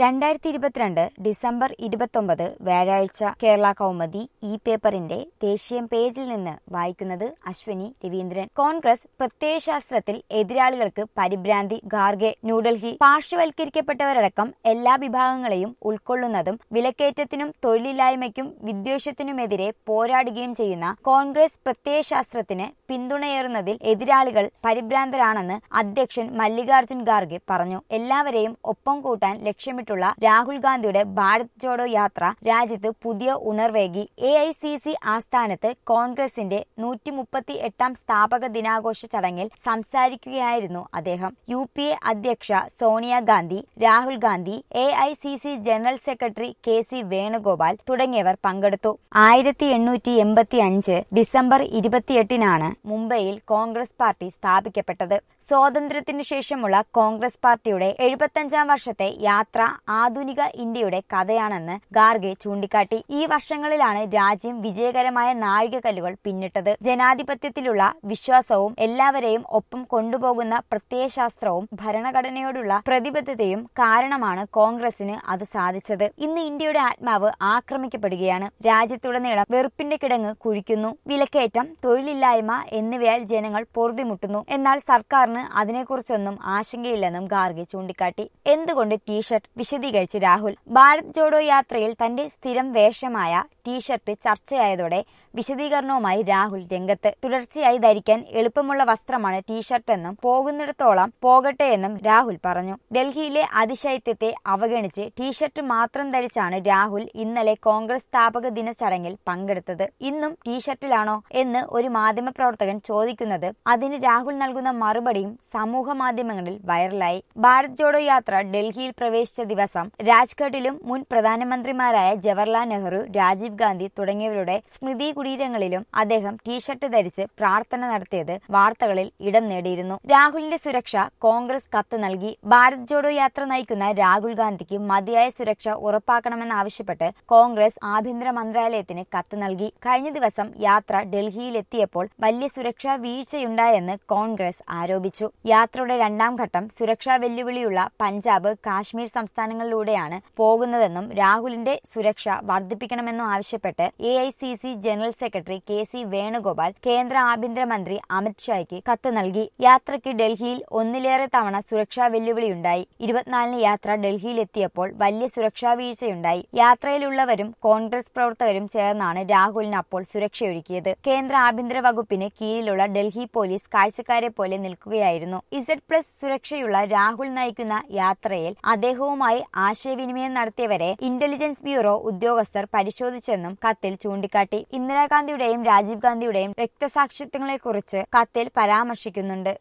രണ്ടായിരത്തി ഇരുപത്തിരണ്ട് ഡിസംബർ ഇരുപത്തൊമ്പത് വ്യാഴാഴ്ച കേരള കൗമുദി ഈ പേപ്പറിന്റെ ദേശീയ പേജിൽ നിന്ന് വായിക്കുന്നത് അശ്വനി രവീന്ദ്രൻ കോൺഗ്രസ് പ്രത്യയശാസ്ത്രത്തിൽ എതിരാളികൾക്ക് പരിഭ്രാന്തി ഖാർഗെ ന്യൂഡൽഹി പാർശ്വവൽക്കരിക്കപ്പെട്ടവരടക്കം എല്ലാ വിഭാഗങ്ങളെയും ഉൾക്കൊള്ളുന്നതും വിലക്കയറ്റത്തിനും തൊഴിലില്ലായ്മയ്ക്കും വിദ്വേഷത്തിനുമെതിരെ പോരാടുകയും ചെയ്യുന്ന കോൺഗ്രസ് പ്രത്യയശാസ്ത്രത്തിന് പിന്തുണയേറുന്നതിൽ എതിരാളികൾ പരിഭ്രാന്തരാണെന്ന് അധ്യക്ഷൻ മല്ലികാർജുൻ ഖാർഗെ പറഞ്ഞു എല്ലാവരെയും ഒപ്പം കൂട്ടാൻ ലക്ഷ്യമിട്ടുള്ള രാഹുൽ ഗാന്ധിയുടെ ഭാരത് ജോഡോ യാത്ര രാജ്യത്ത് പുതിയ ഉണർവേകി എ ഐ സി സി ആസ്ഥാനത്ത് കോൺഗ്രസിന്റെ നൂറ്റി മുപ്പത്തി എട്ടാം സ്ഥാപക ദിനാഘോഷ ചടങ്ങിൽ സംസാരിക്കുകയായിരുന്നു അദ്ദേഹം യു പി എ അധ്യക്ഷ Sonia Gandhi Rahul Gandhi A I C C general secretary K C Venugopal തുടങ്ങിയവർ പങ്കെടുത്തു ആയിരത്തി എണ്ണൂറ്റി എൺപത്തി അഞ്ച് ഡിസംബർ ഇരുപത്തിയെട്ടിനാണ് മുംബൈയിൽ കോൺഗ്രസ് പാർട്ടി സ്ഥാപിക്കപ്പെട്ടത് സ്വാതന്ത്ര്യത്തിനു ശേഷമുള്ള കോൺഗ്രസ് പാർട്ടിയുടെ എഴുപത്തഞ്ചാം വർഷത്തെ യാത്ര ആധുനിക ഇന്ത്യയുടെ കഥയാണെന്ന് ഗാർഗെ ചൂണ്ടിക്കാട്ടി ഈ വർഷങ്ങളിലാണ് രാജ്യം വിജയകരമായ നാഴികക്കല്ലുകൾ പിന്നിട്ടത് ജനാധിപത്യത്തിലുള്ള വിശ്വാസവും എല്ലാവരെയും ഒപ്പം കൊണ്ടുപോകുന്ന പ്രത്യയശാസ്ത്രവും ഭരണഘടനയോടുള്ള പ്രതിബദ്ധതയും കാരണമാണ് കോൺഗ്രസിന് അത് സാധിച്ചത് ഇന്ന് ഇന്ത്യയുടെ ആത്മാവ് ആക്രമിക്കപ്പെടുകയാണ് രാജ്യത്തുടനീളം വെറുപ്പിന്റെ കിടങ്ങ് കുഴിക്കുന്നു വിലക്കയറ്റം തൊഴിലില്ലായ്മ എന്നിവയാൽ ജനങ്ങൾ പൊറുതിമുട്ടുന്നു എന്നാൽ സർക്കാരിന് അതിനെക്കുറിച്ചൊന്നും ആശങ്കയില്ലെന്നും ഗാർഗെ ചൂണ്ടിക്കാട്ടി എന്തുകൊണ്ട് ടീഷർട്ട് വിശദീകരിച്ച് രാഹുൽ ഭാരത് ജോഡോ യാത്രയിൽ തന്റെ സ്ഥിരം വേഷമായ ടീഷർട്ട് ചർച്ചയായതോടെ വിശദീകരണവുമായി രാഹുൽ രംഗത്ത് തുടർച്ചയായി ധരിക്കാൻ എളുപ്പമുള്ള വസ്ത്രമാണ് ടീഷർട്ട് എന്നും പോകുന്നിടത്തോളം പോകട്ടെ എന്നും രാഹുൽ പറഞ്ഞു ഡൽഹിയിലെ അതിശൈത്യത്തെ അവഗണിച്ച് ടീഷർട്ട് മാത്രം ധരിച്ചാണ് രാഹുൽ ഇന്നലെ കോൺഗ്രസ് സ്ഥാപക ദിന ചടങ്ങിൽ പങ്കെടുത്തത് ഇന്നും ടീഷർട്ടിലാണോ എന്ന് ഒരു മാധ്യമപ്രവർത്തകൻ ചോദിക്കുന്നത് അതിന് രാഹുൽ നൽകുന്ന മറുപടിയും സമൂഹ മാധ്യമങ്ങളിൽ വൈറലായി ഭാരത് ജോഡോ യാത്ര ഡൽഹിയിൽ പ്രവേശിച്ച ദിവസം രാജ്ഘട്ടിലും മുൻ പ്രധാനമന്ത്രിമാരായ ജവഹർലാൽ നെഹ്റു രാജീവ് ഗാന്ധി തുടങ്ങിയവരുടെ സ്മൃതി കുടീരങ്ങളിലും അദ്ദേഹം ടീഷർട്ട് ധരിച്ച് പ്രാർത്ഥന നടത്തിയത് വാർത്തകളിൽ ഇടം നേടിയിരുന്നു രാഹുലിന്റെ സുരക്ഷ കോൺഗ്രസ് കത്ത് നൽകി ഭാരത് ജോഡോ യാത്ര നയിക്കുന്ന രാഹുൽ ഗാന്ധിക്ക് മതിയായ സുരക്ഷ ഉറപ്പാക്കണമെന്നാവശ്യപ്പെട്ട് കോൺഗ്രസ് ആഭ്യന്തര മന്ത്രാലയത്തിന് കത്ത് നൽകി കഴിഞ്ഞ ദിവസം യാത്ര ഡൽഹിയിലെത്തിയപ്പോൾ വലിയ സുരക്ഷാ വീഴ്ചയുണ്ടായെന്ന് കോൺഗ്രസ് ആരോപിച്ചു യാത്രയുടെ രണ്ടാം ഘട്ടം സുരക്ഷാ വെല്ലുവിളിയുള്ള പഞ്ചാബ് കാശ്മീർ സംസ്ഥാനങ്ങളിലൂടെയാണ് പോകുന്നതെന്നും രാഹുലിന്റെ സുരക്ഷ വർദ്ധിപ്പിക്കണമെന്നും ആവശ്യപ്പെട്ട് A I C C general secretary K C Venugopal കേന്ദ്ര ആഭ്യന്തരമന്ത്രി അമിത് ഷായ്ക്ക് കത്ത് നൽകി യാത്രയ്ക്ക് ഡൽഹിയിൽ ഒന്നിലേറെ തവണ സുരക്ഷാ വെല്ലുവിളിയുണ്ടായി ഇരുപത്തിനാലിന് യാത്ര ഡൽഹിയിലെത്തിയപ്പോൾ വലിയ സുരക്ഷാ വീഴ്ചയുണ്ടായി യാത്രയിലുള്ളവരും കോൺഗ്രസ് പ്രവർത്തകരും ചേർന്നാണ് രാഹുലിന് അപ്പോൾ സുരക്ഷയൊരുക്കിയത് കേന്ദ്ര ആഭ്യന്തര വകുപ്പിന് കീഴിലുള്ള ഡൽഹി പോലീസ് കാഴ്ചക്കാരെ പോലെ നിൽക്കുകയായിരുന്നു ഇസഡ് പ്ലസ് സുരക്ഷയുള്ള രാഹുൽ നയിക്കുന്ന യാത്രയിൽ അദ്ദേഹവുമായി ആശയവിനിമയം നടത്തിയവരെ ഇന്റലിജൻസ് ബ്യൂറോ ഉദ്യോഗസ്ഥർ പരിശോധിച്ചെന്നും കത്തിൽ ചൂണ്ടിക്കാട്ടി ഇന്ദിരാഗാന്ധിയുടെയും രാജീവ് ഗാന്ധിയുടെയും രക്തസാക്ഷിത്വങ്ങളെക്കുറിച്ച് കത്തിൽ പരാമർശിക്കുന്നുണ്ട്